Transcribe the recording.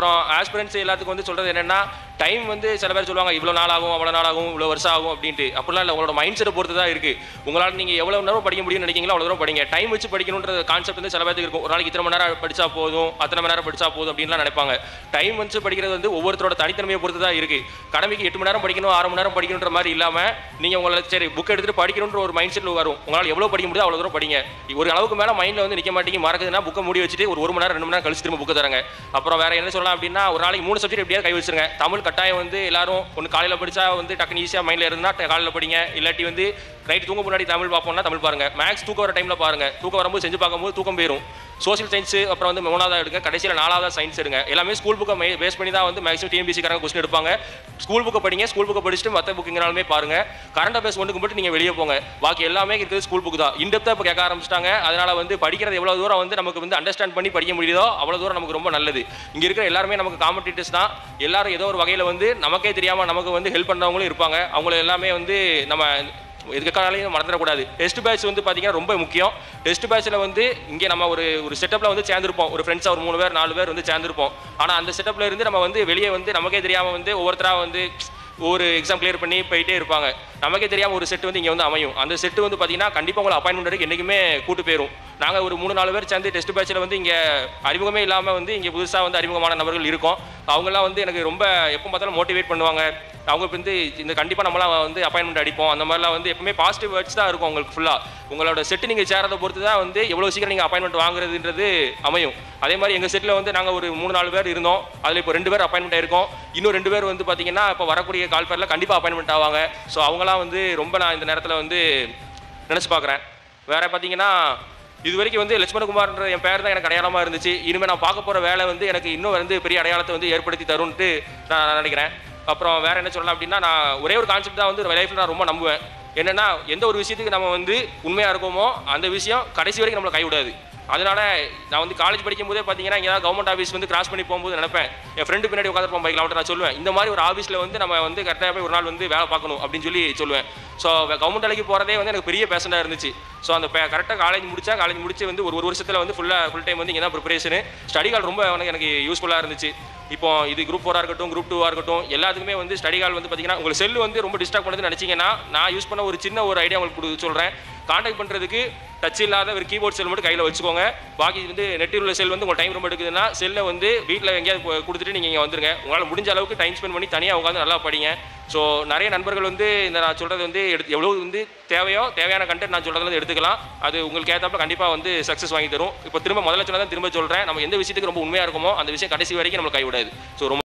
அப்புறம் ஆஸ்பிரன்ஸ் எல்லாத்துக்கும் வந்து சொல்கிறது என்னென்னா டைம் வந்து சில பேர் சொல்லுவாங்க இவ்வளோ நாள் ஆகும் அவ்வளோ நாள் ஆகும் இவ்வளோ வருஷம் ஆகும் அப்படின்ட்டு அப்படிலாம் இல்லை உங்களோட மைண்ட் செட்டை பொறுத்து தான் இருக்குது உங்களால் நீங்கள் எவ்வளோ நேரம் படிக்க முடியும்னு நினைக்கிறீங்களோ அவ்வளோ தூரம் படிங்க டைம் வச்சு படிக்கணுன்ற கான்செப்ட் வந்து சில பேருக்கு இருக்கும் ஒரு நாளைக்கு இத்தனை மணி நேரம் படிச்சா போதும் அத்தனை மணி நேரம் படிச்சா போதும் அப்படின்லாம் நினைப்பாங்க டைம் வச்சு படிக்கிறது வந்து ஒவ்வொருத்தரோட தனித்தன்மையை பொறுத்து தான் இருக்குது கடமைக்கு எட்டு மணி நேரம் படிக்கணும் ஆறு மணி நேரம் படிக்கணுன்ற மாதிரி இல்லாமல் நீங்கள் உங்களை சரி புக் எடுத்துட்டு படிக்கணுன்ற ஒரு மைண்ட் செட்டில் வரும் உங்களால் எவ்வளோ படிக்க முடியுதோ அவ்வளோ தூரம் படிங்க ஒரு அளவுக்கு மேலே மைண்டில் வந்து நிற்க மாட்டேங்க மறக்குதுன்னா புக்கை மூடி வச்சுட்டு ஒரு ஒரு மணி நேரம் ரெண்டு மணி நேரம் கழிச்சு திரும்ப புக்கு தராங்க அப்புறம் வேற என்ன சொல்லலாம் அப்படின்னா ஒரு நாளைக்கு மூணு சப்ஜெக்ட் எப்படியாவது கை வச்சிருங்க தமிழ் கட்டாயம் வந்து எல்லாரும் ஒன்று காலையில் படிச்சா வந்து டக்குனு ஈஸியாக மைண்டில் இருந்தால் காலையில் படிங்க இல்லாட்டி வந்து நைட் தூங்க முன்னாடி தமிழ் பார்ப்போம்னா தமிழ் பாருங்க மேக்ஸ் தூக்கம் வர டைமில் பாருங்க தூக்கம் வரும்போது செஞ்சு பார்க்கும்போது தூக்கம் போயிடும் சோஷியல் சயின்ஸ் அப்புறம் வந்து மூணாவதா எடுங்க கடைசியில் நாலாவதா சயின்ஸ் எடுங்க எல்லாமே ஸ்கூல் புக்கை பேஸ் பண்ணி தான் வந்து மேக்ஸிமம் டிஎம்பிசிக்காரங்க கொஸ்டின் எடுப்பாங்க ஸ்கூல் புக்கை படிங்க ஸ்கூல் புக்கை படிச்சுட்டு மற்ற புக்குங்கனாலுமே பாருங்க கரண்ட் அஃபேர்ஸ் ஒன்றுக்கு மட்டும் நீங்கள் வெளியே போங்க பாக்கி எல்லாமே இருக்கிறது ஸ்கூல் புக் தான் இன்டெப்த்தாக இப்போ கேட்க ஆரம்பிச்சிட்டாங்க அதனால வந்து படிக்கிறது எவ்வளோ தூரம் வந்து நமக்கு வந்து அண்டர்ஸ்டாண்ட் பண்ணி படிக்க முடியுதோ அவ்வளோ தூரம் நமக்கு ரொம்ப நல்லது இங்கே இருக்கிற எல்லாருமே நமக்கு காம்படிட்டர்ஸ் தான் எல்லாரும் ஏதோ ஒரு வகையில் வந்து நமக்கே தெரியாமல் நமக்கு வந்து ஹெல்ப் பண்ணவங்களும் இருப்பாங்க அவங்கள எல்லாமே வந்து நம்ம எதுக்காலையும் மறந்துடக்கூடாது டெஸ்ட் பேட்ச் வந்து பார்த்தீங்கன்னா ரொம்ப முக்கியம் டெஸ்ட் பேட்ச்சில் வந்து இங்கே நம்ம ஒரு ஒரு செட்டப்பில் வந்து சேர்ந்துருப்போம் ஒரு ஃப்ரெண்ட்ஸாக ஒரு மூணு பேர் நாலு பேர் வந்து சேர்ந்துருப்போம் ஆனால் அந்த செட்டப்பில் இருந்து நம்ம வந்து வெளியே வந்து நமக்கே தெரியாமல் வந்து ஒவ்வொருத்தராக வந்து ஒரு எக்ஸாம் கிளியர் பண்ணி போயிட்டே இருப்பாங்க நமக்கே தெரியாமல் ஒரு செட் வந்து இங்கே வந்து அமையும் அந்த செட்டு வந்து பார்த்தீங்கன்னா கண்டிப்பாக உங்களை அப்பாயின்மெண்ட் எடுக்க என்றைக்குமே கூட்டு போயிடும் நாங்கள் ஒரு மூணு நாலு பேர் சேர்ந்து டெஸ்ட் பேட்சில் வந்து இங்கே அறிமுகமே இல்லாமல் வந்து இங்கே புதுசாக வந்து அறிமுகமான நபர்கள் இருக்கோம் அவங்கெல்லாம் வந்து எனக்கு ரொம்ப எப்போ பார்த்தாலும் மோட்டிவேட் பண்ணுவாங்க அவங்க வந்து இந்த கண்டிப்பாக நம்மளாம் வந்து அப்பாயின்மெண்ட் அடிப்போம் அந்த மாதிரிலாம் வந்து எப்பவுமே பாசிட்டிவ் வேர்ட்ஸ் தான் இருக்கும் உங்களுக்கு ஃபுல்லாக உங்களோட செட்டு நீங்கள் சேரதை பொறுத்து தான் வந்து எவ்வளோ சீக்கிரம் நீங்கள் அப்பாயின்மெண்ட் வாங்குறதுன்றது அமையும் அதே மாதிரி எங்கள் செட்டில் வந்து நாங்கள் ஒரு மூணு நாலு பேர் இருந்தோம் அதில் இப்போ ரெண்டு பேர் அப்பாயின்மெண்ட் ஆயிருக்கோம் இன்னும் ரெண்டு பேர் வந்து பார்த்தீங்கன்னா இப்போ வரக்கூடிய கால் பேரில் கண்டிப்பாக அப்பாயின்மெண்ட் ஆவாங்க ஸோ அவங்களாம் வந்து ரொம்ப நான் இந்த நேரத்தில் வந்து நினச்சி பார்க்குறேன் வேற பார்த்தீங்கன்னா இது வரைக்கும் வந்து லட்சுமணகுமார்ன்ற என் பேர் தான் எனக்கு அடையாளமாக இருந்துச்சு இனிமேல் நான் பார்க்க போகிற வேலை வந்து எனக்கு இன்னும் வந்து பெரிய அடையாளத்தை வந்து ஏற்படுத்தி தரும்ன்ட்டு நான் நான் நினைக்கிறேன் அப்புறம் வேற என்ன சொல்லலாம் அப்படின்னா நான் ஒரே ஒரு கான்செப்ட் தான் வந்து லைஃப்பில் நான் ரொம்ப நம்புவேன் என்னன்னா எந்த ஒரு விஷயத்துக்கு நம்ம வந்து உண்மையாக இருக்கோமோ அந்த விஷயம் கடைசி வரைக்கும் நம்மளை கைவிடாது அதனால நான் வந்து காலேஜ் படிக்கும் போதே பார்த்தீங்கன்னா ஏதாவது கவர்மெண்ட் ஆஃபீஸ் வந்து கிராஸ் பண்ணி போகும்போது நினைப்பேன் என் ஃப்ரெண்டு பின்னாடி உட்காந்துருப்போம் பைக்கில் அவன்கிட்ட நான் சொல்லுவேன் இந்த மாதிரி ஒரு ஆஃபீஸில் வந்து நம்ம வந்து கரெக்டாக போய் ஒரு நாள் வந்து வேலை பார்க்கணும் அப்படின்னு சொல்லி சொல்லுவேன் ஸோ கவர்மெண்ட் வேலைக்கு போகிறதே வந்து எனக்கு பெரிய பேஷனாக இருந்துச்சு ஸோ அந்த கரெக்டாக காலேஜ் முடிச்சா காலேஜ் முடிச்சு வந்து ஒரு ஒரு வருஷத்தில் வந்து ஃபுல்லாக ஃபுல் டைம் வந்து இங்கே தான் ப்ரிப்பரேஷனு ஸ்டடி கால் ரொம்ப எனக்கு எனக்கு யூஸ்ஃபுல்லாக இருந்துச்சு இப்போ இது குரூப் ஃபோராக இருக்கட்டும் குரூப் டூவாக இருக்கட்டும் எல்லாத்துக்குமே வந்து ஸ்டடி கால் வந்து பார்த்தீங்கன்னா உங்களுக்கு செல் வந்து ரொம்ப டிஸ்டர்ப் பண்ணுதுன்னு நினச்சிங்கன்னா நான் யூஸ் பண்ண ஒரு சின்ன ஒரு ஐடியா உங்களுக்கு கொடு- சொல்கிறேன் காண்டாக்ட் பண்ணுறதுக்கு டச் இல்லாத ஒரு கீபோர்ட் செல் மட்டும் கையில் வச்சுக்கோங்க பாக்கி வந்து நெட்டில் உள்ள செல் வந்து உங்கள் டைம் ரொம்ப எடுக்குதுன்னா செல்லை வந்து வீட்டில் எங்கேயாவது கொ- கொடுத்துட்டு நீங்கள் இங்கே வந்துருங்க உங்களால் முடிஞ்ச அளவுக்கு டைம் ஸ்பெண்ட் பண்ணி தனியாக உட்காந்து நல்லா படிங்க ஸோ நிறைய நண்பர்கள் வந்து இந்த நான் சொல்கிறது வந்து எடுத்து எவ்வளோ வந்து தேவையோ தேவையான கண்டென்ட் நான் சொல்கிறது வந்து எடுத்துக்கலாம் அது உங்களுக்கு ஏற்றாப்புல கண்டிப்பாக வந்து சக்ஸஸ் வாங்கி தரும் இப்போ திரும்ப முதல்ல சொன்னதான் திரும்ப சொல்கிறேன் நம்ம எந்த விஷயத்துக்கு ரொம்ப உண்மையாக இருக்குமோ அந்த விஷயம் கடைசி வரைக்கும் நம்மளுக்கு கைவிடாது ஸோ ரொம்ப